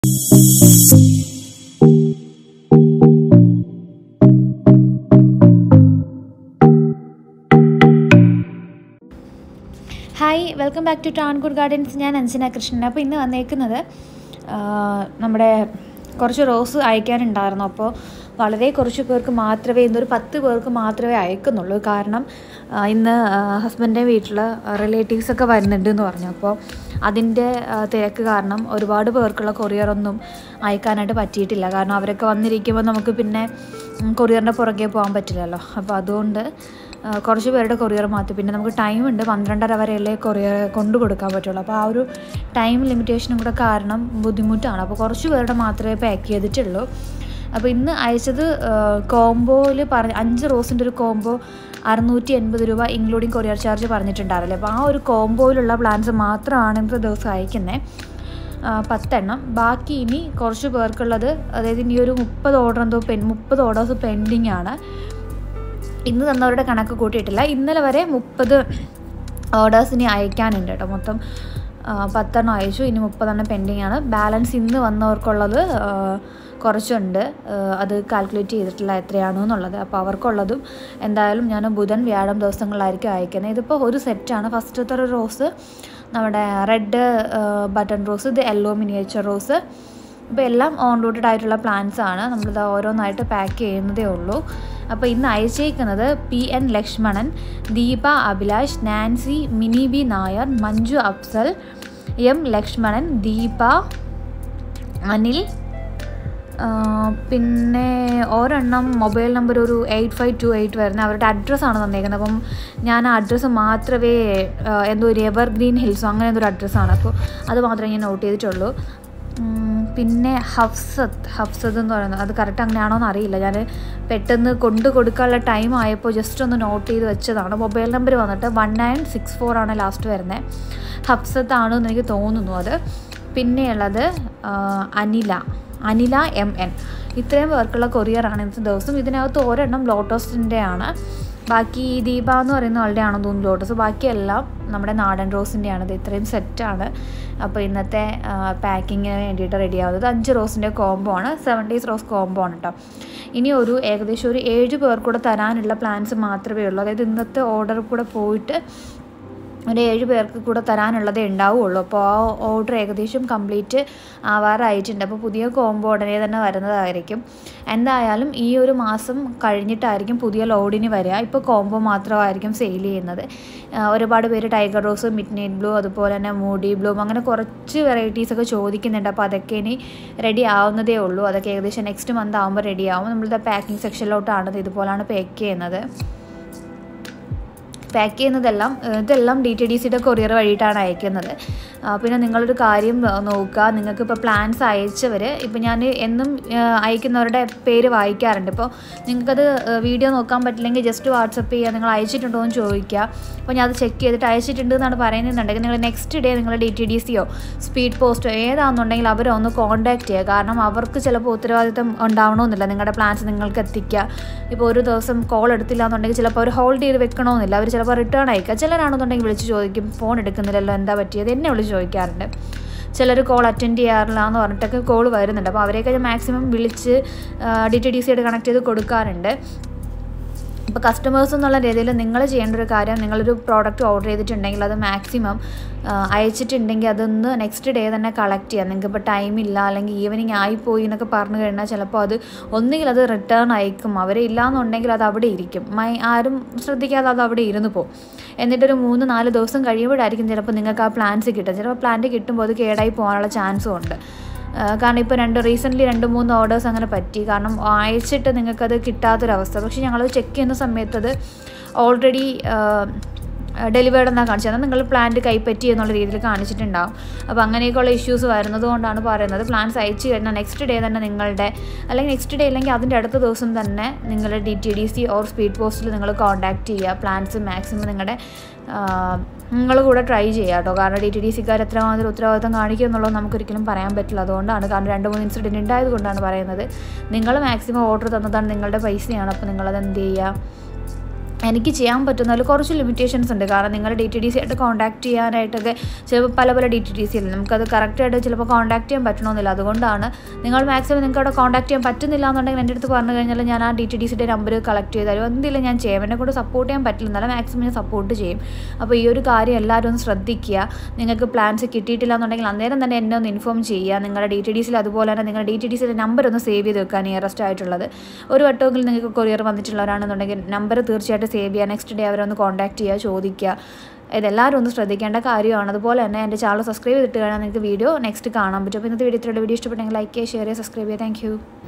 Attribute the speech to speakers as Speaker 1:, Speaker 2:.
Speaker 1: hi welcome back to Tankur gardens ഞാൻ അഞ്ജന കൃഷ്ണൻ അപ്പോൾ ഇന്ന് വന്നേക്കുന്നത് ആ, നമ്മുടെ കുറച്ച് റോസ് അയക്കാനുണ്ടായിരുന്നു അപ്പോൾ വളരെ കുറച്ച് പേർക്ക് മാത്രമേ ഇന്നൊരു പത്ത് പേർക്ക് മാത്രമേ അയക്കുന്നുള്ളൂ കാരണം ആ, ഇന്ന് ഹസ്ബൻഡിൻ്റെ വീട്ടിൽ റിലേറ്റീവ്സൊക്കെ വരുന്നുണ്ട് എന്ന് പറഞ്ഞു അപ്പോൾ അതിൻ്റെ ആ, തിരക്ക് കാരണം ഒരുപാട് പേർക്കുള്ള കൊറിയറൊന്നും അയക്കാനായിട്ട് പറ്റിയിട്ടില്ല കാരണം അവരൊക്കെ വന്നിരിക്കുമ്പോൾ നമുക്ക് പിന്നെ കൊറിയറിൻ്റെ പുറകെ പോകാൻ പറ്റില്ലല്ലോ അപ്പോൾ അതുകൊണ്ട് ആ, കുറച്ച് പേരുടെ കൊറിയർ മാത്രം പിന്നെ നമുക്ക് ടൈം ഉണ്ട് പന്ത്രണ്ടര വരെയല്ലേ കൊറിയർ കൊണ്ടു കൊടുക്കാൻ പറ്റുള്ളൂ അപ്പോൾ ആ ഒരു ടൈം ലിമിറ്റേഷനും കൂടെ കാരണം ബുദ്ധിമുട്ടാണ് അപ്പോൾ കുറച്ച് പേരുടെ മാത്രമേ പാക്ക് ചെയ്തിട്ടുള്ളൂ അപ്പോൾ ഇന്ന് അയച്ചത് കോംബോയിൽ പറഞ്ഞ അഞ്ച് റോസിൻ്റെ ഒരു കോംബോ അറുന്നൂറ്റി എൺപത് രൂപ ഇൻക്ലൂഡിങ് കൊറിയർ ചാർജ് പറഞ്ഞിട്ടുണ്ടാവില്ലേ അപ്പോൾ ആ ഒരു കോംബോയിലുള്ള പ്ലാൻസ് മാത്രമാണ് ഇന്നത്തെ ദിവസം അയക്കുന്നത് പത്തെണ്ണം ബാക്കി ഇനി കുറച്ച് പേർക്കുള്ളത് അതായത് ഇനി ഒരു മുപ്പത് ഓർഡർ എന്തോ പെൻ മുപ്പത് ഓർഡേഴ്സ് പെൻഡിങ് ആണ് ഇന്ന് തന്നവരുടെ കണക്ക് കൂട്ടിയിട്ടില്ല ഇന്നലെ വരെ മുപ്പത് ഓർഡേഴ്സ് ഇനി അയക്കാനുണ്ട് കേട്ടോ മൊത്തം ആ, പത്തെണ്ണം അയച്ചു ഇനി മുപ്പതെണ്ണം പെൻഡിങ് ആണ് ബാലൻസ് ഇന്ന് വന്നവർക്കുള്ളത് ആ, കുറച്ചുണ്ട് ആ, അത് കാൽക്കുലേറ്റ് ചെയ്തിട്ടില്ല എത്രയാണോ എന്നുള്ളത് അപ്പോൾ അവർക്കുള്ളതും എന്തായാലും ഞാൻ ബുധൻ വ്യാഴം ദിവസങ്ങളിലായിരിക്കും അയക്കുന്നത് ഇതിപ്പോൾ ഒരു സെറ്റാണ് ഫസ്റ്റത്തെ ഒരു റോസ് നമ്മുടെ റെഡ് ബട്ടൺ റോസ് ഇത് യെല്ലോ മിനിയേച്ചർ റോസ് അപ്പോൾ എല്ലാം ഓൺ റൂട്ടഡ് ആയിട്ടുള്ള പ്ലാൻസ് ആണ് നമ്മളിത് ഓരോന്നായിട്ട് പാക്ക് ചെയ്യുന്നതേ ഉള്ളൂ അപ്പോൾ ഇന്ന് അയച്ചേക്കുന്നത് P N Lakshmanan Deepa Abhilash Nancy Mini B Nair Manju Afsal M Lakshmanan Deepa Anil ആ, പിന്നെ ഒരെണ്ണം മൊബൈൽ നമ്പർ ഒരു എയ്റ്റ് ഫൈവ് ടു എയ്റ്റ് വരുന്നത് അവരുടെ അഡ്രസ്സാണ് തന്നേക്കുന്നത് അപ്പം ഞാൻ ആ അഡ്രസ്സ് മാത്രമേ ആ, എന്തോ ഒരു എവർ ഗ്രീൻ ഹിൽസോ അങ്ങനെ എന്തോ ഒരു അഡ്രസ്സാണ് അപ്പോൾ അത് മാത്രമേ ഞാൻ നോട്ട് ചെയ്തിട്ടുള്ളൂ ഉം, പിന്നെ ഹഫ്സത്ത് ഹഫ്സത്ത് എന്ന് പറയുന്നത് അത് കറക്റ്റ് അങ്ങനെയാണോ എന്ന് അറിയില്ല ഞാൻ പെട്ടെന്ന് കൊണ്ടു കൊടുക്കാനുള്ള ടൈം ആയപ്പോൾ ജസ്റ്റ് ഒന്ന് നോട്ട് ചെയ്ത് വെച്ചതാണ് മൊബൈൽ നമ്പർ വന്നിട്ട് വൺ നയൻ സിക്സ് ഫോർ ആണ് ലാസ്റ്റ് വരുന്നത് ഹഫ്സത്ത് ആണെന്ന് എനിക്ക് തോന്നുന്നു അത് പിന്നെയുള്ളത് ആ, അനില അനില എം എൻ ഇത്രയും പേർക്കുള്ള കൊറിയറാണ് ഇന്നത്തെ ദിവസം ഇതിനകത്ത് ഒരെണ്ണം ലോട്ടസിൻ്റെ ആണ് ബാക്കി ദീപ എന്ന് പറയുന്ന ആളുടെ ആണെന്ന് തോന്നുന്നു ലോട്ടസ് ബാക്കിയെല്ലാം നമ്മുടെ നാടൻ റോസിൻ്റെ ഇത് ഇത്രയും സെറ്റാണ് അപ്പോൾ ഇന്നത്തെ പാക്കിങ്ങിന് വേണ്ടിയിട്ട് റെഡി ആവുന്നത് അഞ്ച് റോസിൻ്റെ കോംബോ ആണ് സെവൻ ഡേയ്സ് റോസ് കോംബോ ആണ് കേട്ടോ ഇനി ഒരു ഏകദേശം ഒരു ഏഴ് പേർക്ക് കൂടെ തരാനുള്ള പ്ലാൻസ് മാത്രമേ ഉള്ളൂ അതായത് ഇന്നത്തെ ഓർഡർ കൂടെ പോയിട്ട് ഒരു ഏഴ് പേർക്ക് കൂടെ തരാനുള്ളതേ ഉണ്ടാവുള്ളൂ അപ്പോൾ ആ ഓർഡർ ഏകദേശം കംപ്ലീറ്റ് ആവാറായിട്ടുണ്ട് അപ്പോൾ പുതിയ കോംബോ ഉടനെ തന്നെ വരുന്നതായിരിക്കും എന്തായാലും ഈ ഒരു മാസം കഴിഞ്ഞിട്ടായിരിക്കും പുതിയ ലോഡിന് വരിക ഇപ്പോൾ കോംബോ മാത്രമായിരിക്കും സെയിൽ ചെയ്യുന്നത് ആ, ഒരുപാട് പേര് tiger rose midnight blue അതുപോലെ തന്നെ മൂഡി ബ്ലൂം അങ്ങനെ കുറച്ച് വെറൈറ്റീസ് ഒക്കെ ചോദിക്കുന്നുണ്ട് അപ്പോൾ അതൊക്കെ ഇനി റെഡി ആവുന്നതേ ഉള്ളൂ അതൊക്കെ ഏകദേശം നെക്സ്റ്റ് മന്ത് ആകുമ്പോൾ റെഡി ആവും നമ്മളിത് പാക്കിംഗ് സെക്ഷനിലോട്ടാണ് ഇതുപോലാണ് പാക്ക് ചെയ്യുന്നത് പാക്ക് ചെയ്യുന്നതെല്ലാം ഏഹ് ഇതെല്ലാം ഡി ടി ഡി സിയുടെ കൊറിയർ വഴിയിട്ടാണ് അയക്കുന്നത് ആ, പിന്നെ നിങ്ങളൊരു കാര്യം ആ, നോക്കുക നിങ്ങൾക്ക് ഇപ്പോൾ പ്ലാൻസ് അയച്ചവർ ഇപ്പോൾ ഞാൻ എന്നും ആ, അയക്കുന്നവരുടെ പേര് വായിക്കാറുണ്ട് ഇപ്പോൾ നിങ്ങൾക്കത് വീഡിയോ നോക്കാൻ പറ്റില്ലെങ്കിൽ ജസ്റ്റ് വാട്സപ്പ് ചെയ്യുക നിങ്ങൾ അയച്ചിട്ടുണ്ടോ എന്ന് ചോദിക്കുക അപ്പോൾ ഞാൻ അത് ചെക്ക് ചെയ്തിട്ട് അയച്ചിട്ടുണ്ട് എന്നാണ് പറയുന്നുണ്ടെങ്കിൽ നിങ്ങൾ നെക്സ്റ്റ് ഡേ നിങ്ങൾ ഡി ടി ഡി സിയോ സ്പീഡ് പോസ്റ്റോ ഏതാണെന്നുണ്ടെങ്കിൽ അവരെ ഒന്ന് കോൺടാക്ട് ചെയ്യുക കാരണം അവർക്ക് ചിലപ്പോൾ ഉത്തരവാദിത്തം ഉണ്ടാവണമെന്നില്ല നിങ്ങളുടെ പ്ലാൻസ് നിങ്ങൾക്ക് എത്തിക്കുക ഇപ്പോൾ ഒരു ദിവസം കോൾ എടുത്തില്ല എന്നുണ്ടെങ്കിൽ ചിലപ്പോൾ അവർ ഹോൾഡ് ചെയ്ത് വെക്കണമെന്നില്ല അവർ ചിലപ്പോൾ റിട്ടേൺ അയക്കുക ചിലരാണെന്നുണ്ടെങ്കിൽ വിളിച്ച് ചോദിക്കും ഫോൺ എടുക്കുന്നില്ലല്ലോ എന്താ പറ്റിയത് എന്നെ വിളിച്ച് ചോദിക്കാറുണ്ട് ചിലർ കോൾ അറ്റൻഡ് ചെയ്യാറില്ല എന്ന് പറഞ്ഞിട്ടൊക്കെ കോൾ വരുന്നുണ്ട് അപ്പോൾ അവരെയൊക്കെ ഞാൻ മാക്സിമം വിളിച്ച് ഡി ടി ഡി സി ആയിട്ട് കണക്ട് ചെയ്ത് കൊടുക്കാറുണ്ട് ഇപ്പോൾ കസ്റ്റമേഴ്സ് എന്നുള്ള രീതിയിൽ നിങ്ങൾ ചെയ്യേണ്ട ഒരു കാര്യം നിങ്ങളൊരു പ്രോഡക്റ്റ് ഓർഡർ ചെയ്തിട്ടുണ്ടെങ്കിൽ അത് മാക്സിമം അയച്ചിട്ടുണ്ടെങ്കിൽ അതൊന്ന് നെക്സ്റ്റ് ഡേ തന്നെ കളക്ട് ചെയ്യാം നിങ്ങൾക്ക് ഇപ്പോൾ ടൈം ഇല്ല അല്ലെങ്കിൽ ഈവനിങ് ആയിപ്പോയി എന്നൊക്കെ പറഞ്ഞു കഴിഞ്ഞാൽ ചിലപ്പോൾ അത് ഒന്നുകിൽ അത് റിട്ടേൺ അയക്കും അവരെ ഇല്ലാന്നുണ്ടെങ്കിൽ അത് അവിടെ ഇരിക്കും മൈ ആരും ശ്രദ്ധിക്കാതെ അത് അവിടെ ഇരുന്ന് പോകും എന്നിട്ടൊരു മൂന്ന് നാല് ദിവസം കഴിയുമ്പോഴായിരിക്കും ചിലപ്പോൾ നിങ്ങൾക്ക് ആ പ്ലാൻസ് കിട്ടുക ചിലപ്പോൾ പ്ലാന്റ് കിട്ടുമ്പോൾ അത് കേടായി പോകാനുള്ള ചാൻസും ഉണ്ട് ആ, കാരണം ഇപ്പോൾ രണ്ട് റീസെൻ്റ്ലി രണ്ട് മൂന്ന് ഓർഡേഴ്സ് അങ്ങനെ പറ്റി കാരണം അയച്ചിട്ട് നിങ്ങൾക്കത് കിട്ടാത്തൊരവസ്ഥ പക്ഷേ ഞങ്ങളത് ചെക്ക് ചെയ്യുന്ന സമയത്ത് അത് ഓൾറെഡി ഡെലിവേർഡ് എന്നാണ് കാണിച്ചത് എന്നാൽ നിങ്ങൾ പ്ലാന്റ് കൈപ്പറ്റി എന്നുള്ള രീതിയിൽ കാണിച്ചിട്ടുണ്ടാവും അപ്പോൾ അങ്ങനെയൊക്കെയുള്ള ഇഷ്യൂസ് വരുന്നത് കൊണ്ടാണ് പറയുന്നത് പ്ലാൻസ് അയച്ചു കഴിഞ്ഞാൽ നെക്സ്റ്റ് ഡേ തന്നെ നിങ്ങളുടെ അല്ലെങ്കിൽ നെക്സ്റ്റ് ഡേ അല്ലെങ്കിൽ അതിൻ്റെ അടുത്ത ദിവസം തന്നെ നിങ്ങൾ D T D C or speed പോസ്റ്റിൽ നിങ്ങൾ കോൺടാക്ട് ചെയ്യുക പ്ലാൻസ് മാക്സിമം നിങ്ങളുടെ നിങ്ങൾ കൂടെ ട്രൈ ചെയ്യുക കേട്ടോ കാരണം ഡി ടി ഡി സിക്കാർ എത്രമാത്രം ഉത്തരവാദിത്തം കാണിക്കുക എന്നുള്ളത് നമുക്കൊരിക്കലും പറയാൻ പറ്റില്ല അതുകൊണ്ടാണ് കാരണം രണ്ട് മൂന്ന് ഇൻസിഡൻറ്റ് ഉണ്ടായത് കൊണ്ടാണ് പറയുന്നത് നിങ്ങൾ മാക്സിമം ഓർഡർ തന്നതാണ് നിങ്ങളുടെ പൈസയാണ് അപ്പോൾ നിങ്ങളത് എന്ത് ചെയ്യുക എനിക്ക് ചെയ്യാൻ പറ്റുന്നതിൽ കുറച്ച് ലിമിറ്റേഷൻസ് ഉണ്ട് കാരണം നിങ്ങൾ ഡി ടി ഡി സി ആയിട്ട് കോൺടാക്ട് ചെയ്യാനായിട്ടൊക്കെ ചിലപ്പോൾ പല പല ഡി ടി ഡി സി അല്ലേ നമുക്കത് കറക്റ്റായിട്ട് ചിലപ്പോൾ കോൺടാക്ട് ചെയ്യാൻ പറ്റണമെന്നില്ല അതുകൊണ്ടാണ് നിങ്ങൾ മാക്സിമം നിങ്ങൾക്ക് അവിടെ കോൺടാക്ട് ചെയ്യാൻ പറ്റുന്നില്ല എന്നുണ്ടെങ്കിൽ എൻ്റെ അടുത്ത് പറഞ്ഞു കഴിഞ്ഞാൽ ഞാൻ ആ ഡി ടി ഡി സിയുടെ നമ്പർ കളക്ട് ചെയ്ത് തരും എന്തെങ്കിലും ഞാൻ ചെയ്യും എന്നെ കൊണ്ട് സപ്പോർട്ട് ചെയ്യാൻ പറ്റില്ല എന്നാലും മാക്സിമം ഞാൻ സപ്പോർട്ട് ചെയ്യും അപ്പോൾ ഈ ഒരു കാര്യം എല്ലാവരും ഒന്ന് ശ്രദ്ധിക്കുക നിങ്ങൾക്ക് പ്ലാൻസ് കിട്ടിയിട്ടില്ല എന്നുണ്ടെങ്കിൽ അന്നേരം തന്നെ എന്നെ ഒന്ന് ഇൻഫോം ചെയ്യുക നിങ്ങളുടെ ഡി ടി ഡി സിയിൽ അതുപോലെ തന്നെ നിങ്ങളുടെ ഡി ടി ഡി സിയുടെ നമ്പർ ഒന്ന് സേവ് ചെയ്ത് വെക്കുക നിയറസ്റ്റ് ആയിട്ടുള്ളത് ഒരു വട്ടമെങ്കിലും നിങ്ങൾക്ക് കൊറിയർ വന്നിട്ടുള്ളവരാണെന്നുണ്ടെങ്കിൽ നമ്പർ തീർച്ചയായിട്ടും സേവ് ചെയ്യുക നെക്സ്റ്റ് ഡേ അവരെ ഒന്ന് കോൺടാക്ട് ചെയ്യുക ചോദിക്കുക ഇതെല്ലാവരും ഒന്ന് ശ്രദ്ധിക്കേണ്ട കാര്യമാണ് അതുപോലെ തന്നെ എൻ്റെ ചാനൽ സബ്സ്ക്രൈബ് ചെയ്തിട്ട് കഴിഞ്ഞാൽ നിങ്ങൾക്ക് വീഡിയോ നെക്സ്റ്റ് കാണാൻ പറ്റും അപ്പോൾ ഇന്നത്തെ വീഡിയോ ഇത്രയുള്ള വീഡിയോ ഇഷ്ടപ്പെട്ടെങ്കിൽ ലൈക്ക് ചെയ്യുക ഷെയർ ചെയ്യുക സബ്സ്ക്രൈബ് ചെയ്യുക താങ്ക്